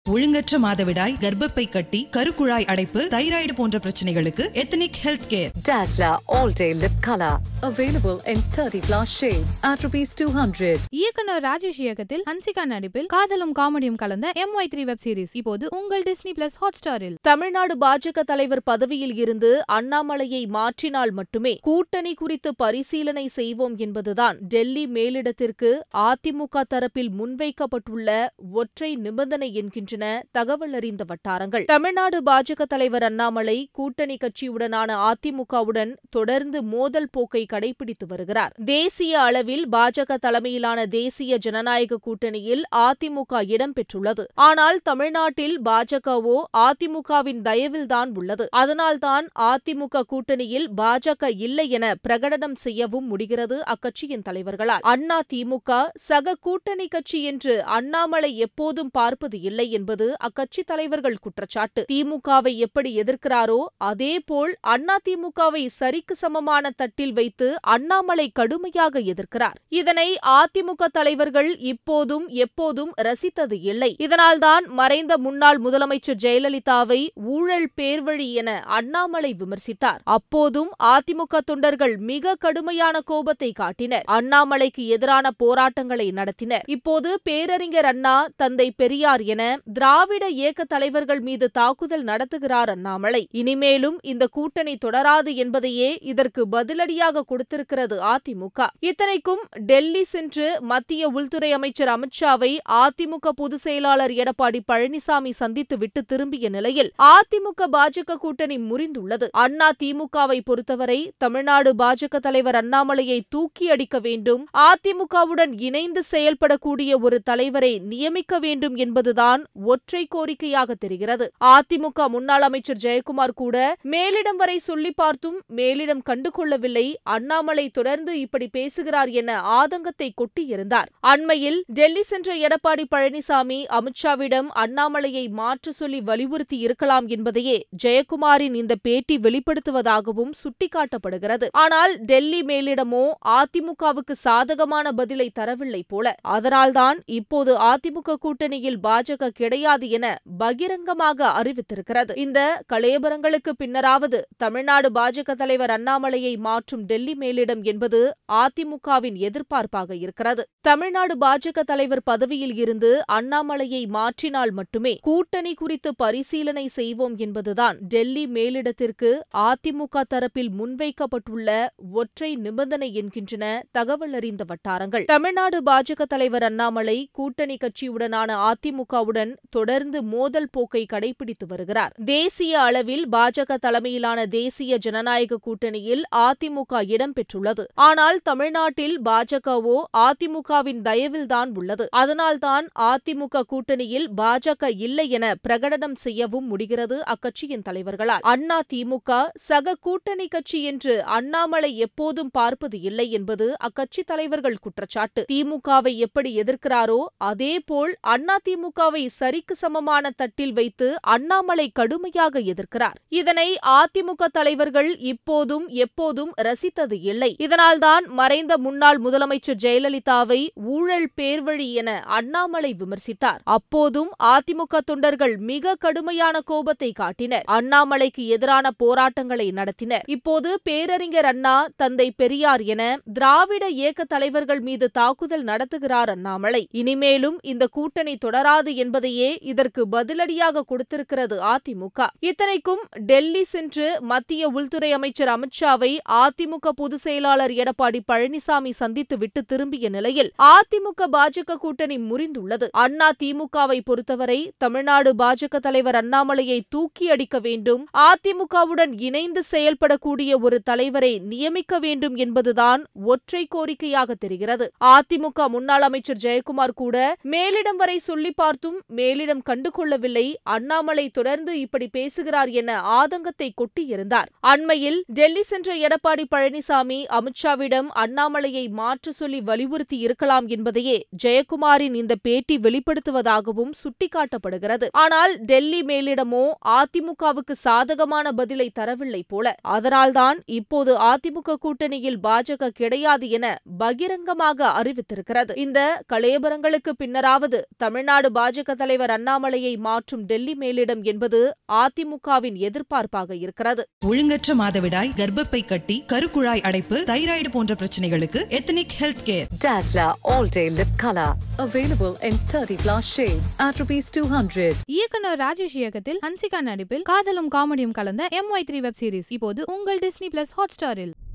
ஒழுங்கற்ற மாதவிடாய் கர்ப்பப்பை கட்டி கருக்குழாய் அடைப்பு தைராய்டு போன்ற பிரச்சனைகளுக்கு ethnic health care Dazzler All Day Lip Color. Available in 30 plus shades at rupees 200. இயக்குனர் ராஜேஷ் இயக்கத்தில் ஹன்சிகா நடிப்பில் காதலும் காமெடியும் கலந்த M Y three web series இப்போது உங்கள் டிஸ்னி பிளஸ் ஹாட் ஸ்டாரில் தமிழ்நாடு பாஜக தலைவர் பதவியில் இருந்து அண்ணாமலையை மாற்றினால் மட்டுமே கூட்டணி குறித்து பரிசீலனை செய்வோம் என்பதுதான் டெல்லி மேலிடத்திற்கு அதிமுக தரப்பில் முன்வைக்கப்பட்டுள்ள ஒற்றை நிபந்தனை என்கின்றன தகவல் அறிந்த வட்டாரங்கள் தமிழ்நாடு பாஜக தலைவர் அண்ணாமலை கூட்டணி கட்சியுடனான அதிமுகவுடன் தொடர்ந்து மோதல் போக்கை கடைபிடித்து வருகிறார் தேசிய அளவில் பாஜக தலைமையிலான தேசிய ஜனநாயக கூட்டணியில் அதிமுக இடம்பெற்றுள்ளது ஆனால் தமிழ்நாட்டில் பாஜகவோ அதிமுகவின் தயவில்தான் உள்ளது அதனால்தான் அதிமுக கூட்டணியில் பாஜக இல்லை என பிரகடனம் செய்யவும் முடிகிறது அக்கட்சியின் தலைவர்களால் அண்ணா திமுக சக கூட்டணி கட்சி என்று அண்ணாமலை எப்போதும் பார்ப்பது இல்லை என்பது அக்கட்சி தலைவர்கள் குற்றச்சாட்டு திமுகவை எப்படி எதிர்க்கிறாரோ அதேபோல் அண்ணா திமுகவை சரிக்கு சமமான தட்டில் வைத்து அண்ணாமலை கடுமையாக எதிர்க்கிறார் இதனை அதிமுக தலைவர்கள் இப்போதும் எப்போதும் ரசித்தது இல்லை இதனால்தான் மறைந்த முன்னாள் முதலமைச்சர் ஜெயலலிதாவை ஊழல் பேர்வழி என அண்ணாமலை விமர்சித்தார் அப்போதும் அதிமுக தொண்டர்கள் மிக கடுமையான கோபத்தை காட்டினர் அண்ணாமலைக்கு எதிரான போராட்டங்களை நடத்தினர் இப்போது பேரறிஞர் அண்ணா தந்தை பெரியார் என திராவிட இயக்க தலைவர்கள் மீது தாக்குதல் நடத்துகிறார் அண்ணாமலை இனிமேலும் இந்த கூட்டணி தொடராது என்பதையே இதற்கு பதிலடியாக கொடுத்திருக்கிறது அதிமுக இத்தனைக்கும் டெல்லி சென்று மத்திய உள்துறை அமைச்சர் அமித்ஷாவை அதிமுக பொதுச் செயலாளர் எடப்பாடி பழனிசாமி சந்தித்து விட்டு திரும்பிய நிலையில் அதிமுக பாஜக கூட்டணி முறிந்துள்ளது அண்ணா திமுகவை பொறுத்தவரை தமிழ்நாடு பாஜக தலைவர் அண்ணாமலையை தூக்கி அடிக்க வேண்டும் அதிமுகவுடன் இணைந்து செயல்படக்கூடிய ஒரு தலைவரை நியமிக்க வேண்டும் என்பதுதான் ஒற்றை கோரிக்கையாக தெரிகிறது அதிமுக முன்னாள் அமைச்சர் ஜெயக்குமார் கூட மேலிடம் வரை சொல்லி பார்த்தும் மேலிடம் கண்டுகொள்ளவில்லை அண்ணாமலை தொடர்ந்து இப்படி பேசுகிறார் என ஆதங்கத்தை கொட்டியிருந்தார் அண்மையில் டெல்லி சென்ற எடப்பாடி பழனிசாமி அமித்ஷாவிடம் அண்ணாமலையை மாற்ற சொல்லி வலியுறுத்தி இருக்கலாம் என்பதையே ஜெயக்குமாரின் இந்த பேட்டி வெளிப்படுத்துவதாகவும் சுட்டிக்காட்டப்படுகிறது ஆனால் டெல்லி மேலிடமோ அதிமுகவுக்கு சாதகமான பதிலை தரவில்லை போல அதனால்தான் இப்போது அதிமுக கூட்டணியில் பாஜக கிடையாது என பகிரங்கமாக அறிவித்திருக்கிறது இந்த கலேபரங்களுக்கு பின்னராவது தமிழ்நாடு பாஜக தலைவர் அண்ணாமலையை மாற்றும் டெல்லி மேலிடம் என்பது அதிமுகவின் எதிர்பார்ப்பாக இருக்கிறது தமிழ்நாடு பாஜக தலைவர் பதவியில் இருந்து அண்ணாமலையை மாற்றினால் மட்டுமே கூட்டணி குறித்து பரிசீலனை செய்வோம் என்பதுதான் டெல்லி மேலிடத்திற்கு அதிமுக தரப்பில் முன்வைக்கப்பட்டுள்ள ஒற்றை நிபந்தனை என்கின்றன தகவல் அறிந்த வட்டாரங்கள் தமிழ்நாடு பாஜக தலைவர் அண்ணாமலை கூட்டணி கட்சியுடனான அதிமுகவுடன் தொடர்ந்து மோதல் போக்கை கடைபிடித்து வருகிறார் தேசிய அளவில் பாஜக தலைமையிலான தேசிய ஜனநாயக கூட்டணியில் அதிமுக இடம்பெற்றுள்ளது ஆனால் தமிழ்நாட்டில் பாஜகவோ அதிமுகவின் தயவில்தான் உள்ளது அதனால்தான் அதிமுக கூட்டணியில் பாஜக இல்லை என பிரகடனம் செய்யவும் முடிகிறது அக்கட்சியின் தலைவர்களால் அண்ணா திமுக சக கூட்டணி கட்சி என்று அண்ணாமலை எப்போதும் பார்ப்பது இல்லை என்பது அக்கட்சி தலைவர்கள் குற்றச்சாட்டு திமுகவை எப்படி எதிர்க்கிறாரோ அதேபோல் அண்ணா திமுகவை சரிக்கு சமமான தட்டில் வைத்து அண்ணாமலை கடுமையாக எதிர்க்கிறார் இதனை அதிமுக தலைவர்கள் இப்போதும் எப்போதும் ரசித்தது இல்லை இதனால்தான் மறைந்த முன்னாள் முதலமைச்சர் ஜெயலலிதாவை ஊழல் பேர்வழி என அண்ணாமலை விமர்சித்தார் அப்போதும் அதிமுக தொண்டர்கள் மிக கடுமையான கோபத்தை காட்டினர் அண்ணாமலைக்கு எதிரான போராட்டங்களை நடத்தினர் இப்போது பேரறிஞர் அண்ணா தந்தை பெரியார் என திராவிட இயக்க தலைவர்கள் மீது தாக்குதல் நடத்துகிறார் அண்ணாமலை இனிமேலும் இந்த கூட்டணி தொடராது என்பதையே இதற்கு பதிலடியாக கொடுத்திருக்கிறது அதிமுக இத்தனைக்கும் டெல்லி சென்று மத்திய உள்துறை அமைச்சர் அமித்ஷாவை அதிமுக பொதுச் செயலாளர் எடப்பாடி பழனிசாமி சந்தித்து விட்டு திரும்பிய நிலையில் அதிமுக பாஜக கூட்டணி முறிந்துள்ளது அண்ணா திமுகவை பொறுத்தவரை தமிழ்நாடு பாஜக தலைவர் அண்ணாமலையை தூக்கி அடிக்க வேண்டும் அதிமுகவுடன் இணைந்து செயல்படக்கூடிய ஒரு தலைவரை நியமிக்க வேண்டும் என்பதுதான் ஒற்றை கோரிக்கையாக தெரிகிறது அதிமுக முன்னாள் அமைச்சர் ஜெயக்குமார் கூட மேலிடம் வரை சொல்லி பார்த்தும் மேலிடம் கண்டுகொள்ளவில்லை அண்ணாமலை தொடர்ந்து இப்படி பேசுகிறார் என ஆதங்கத்தை கொட்டியிருந்தார் அண்மையில் டெல்லி சென்ற எடப்பாடி பழனிசாமி அமித்ஷாவிடம் அண்ணாமலையை மாற்ற சொல்லி வலியுறுத்தி இருக்கலாம் என்பதையே ஜெயக்குமாரின் இந்த பேட்டி வெளிப்படுத்துவதாகவும் சுட்டிக்காட்டப்படுகிறது ஆனால் டெல்லி மேலிடமோ அதிமுகவுக்கு சாதகமான பதிலை தரவில்லை போல அதனால்தான் இப்போது அதிமுக கூட்டணியில் பாஜக கிடையாது என பகிரங்கமாக அறிவித்திருக்கிறது இந்த கலேபரங்களுக்கு பின்னராவது தமிழ்நாடு பாஜக தலைவர் தலைவர் அண்ணாமலையை மாற்றும் டெல்லி மேலிடம் என்பது அதிமுகவின் எதிர்பார்ப்பாக இருக்கிறது ஒழுங்கற்ற மாதவிடாய் கர்ப்பப்பை கட்டி கருக்குழாய் அடைப்பு தைராய்டு போன்ற பிரச்சனைகளுக்கு ethnic health care Dazzler All Day Lip Color. Available in 30 plus shades at rupees 200. இயக்குனர் ராஜேஷ் இயக்கத்தில் ஹன்சிகா நடிப்பில் காதலும் காமெடியும் கலந்த M Y three web series இப்போது உங்கள் டிஸ்னி பிளஸ் ஹாட் ஸ்டாரில்